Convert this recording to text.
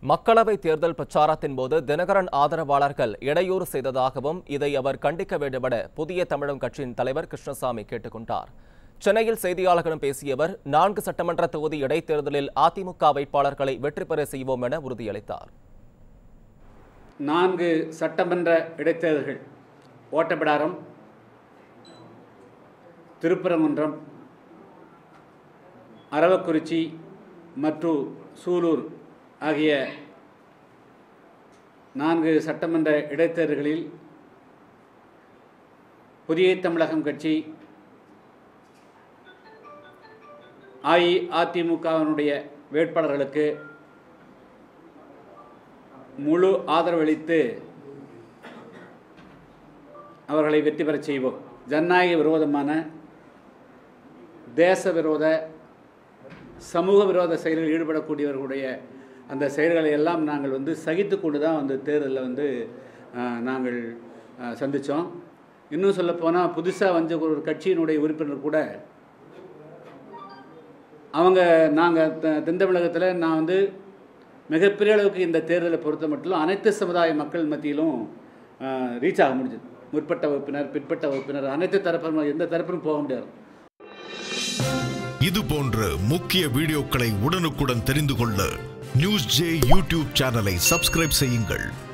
மக்களவை தேர்தல் பிரச்சாரத்தின் போது தினகரன் ஆதரவாளர்கள் இடையூறு செய்ததாகவும் இதை அவர் கண்டிக்க வேண்டுமென புதிய தமிழகம் கட்சியின் தலைவர் கிருஷ்ணசாமி கேட்டுக்கொண்டார் சென்னையில் செய்தியாளர்களிடம் பேசிய அவர் நான்கு சட்டமன்ற தொகுதி இடைத்தேர்தலில் அதிமுக வேட்பாளர்களை வெற்றி பெற செய்வோம் என உறுதியளித்தார் நான்கு சட்டமன்ற இடைத்தேர்தல்கள் ஓட்டப்பிடாரம் திருப்பரங்குன்றம் அரவக்குறிச்சி மற்றும் சூலூர் ஆகிய நான்கு சட்டமன்ற இடைத்தேர்தல்களில் புதிய தமிழகம் கட்சி அஇஅதிமுகவினுடைய வேட்பாளர்களுக்கு முழு ஆதரவளித்து அவர்களை வெற்றி பெறச் செய்வோம் ஜனநாயக விரோதமான தேச விரோத சமூக விரோத செயலில் ஈடுபடக்கூடியவர்களுடைய அந்த செயல்களை எல்லாம் நாங்கள் வந்து சகித்து கொண்டு தான் வந்து தேர்தலில் வந்து ஆஹ், நாங்கள் சந்தித்தோம் இன்னும் சொல்லப்போனால் புதுசாக வந்த ஒரு கட்சியினுடைய உறுப்பினர் கூட அவங்க நாங்கள் தென் தமிழகத்தில் நான் வந்து மிகப்பெரிய அளவுக்கு இந்த தேர்தலை பொறுத்த மட்டும் அனைத்து சமுதாய மக்கள் மத்தியிலும் ரீச் ஆக முடிஞ்சது முற்பட்ட வகுப்பினர் பிற்பட்ட வகுப்பினர் அனைத்து தரப்பினரும் எந்த தரப்பிலும் போக முடியாது இது போன்ற முக்கிய வீடியோக்களை உடனுக்குடன் தெரிந்து கொள்ள நியூஸ் ஜே யூடியூப் சேனலை சப்ஸ்கிரைப் செய்யுங்கள்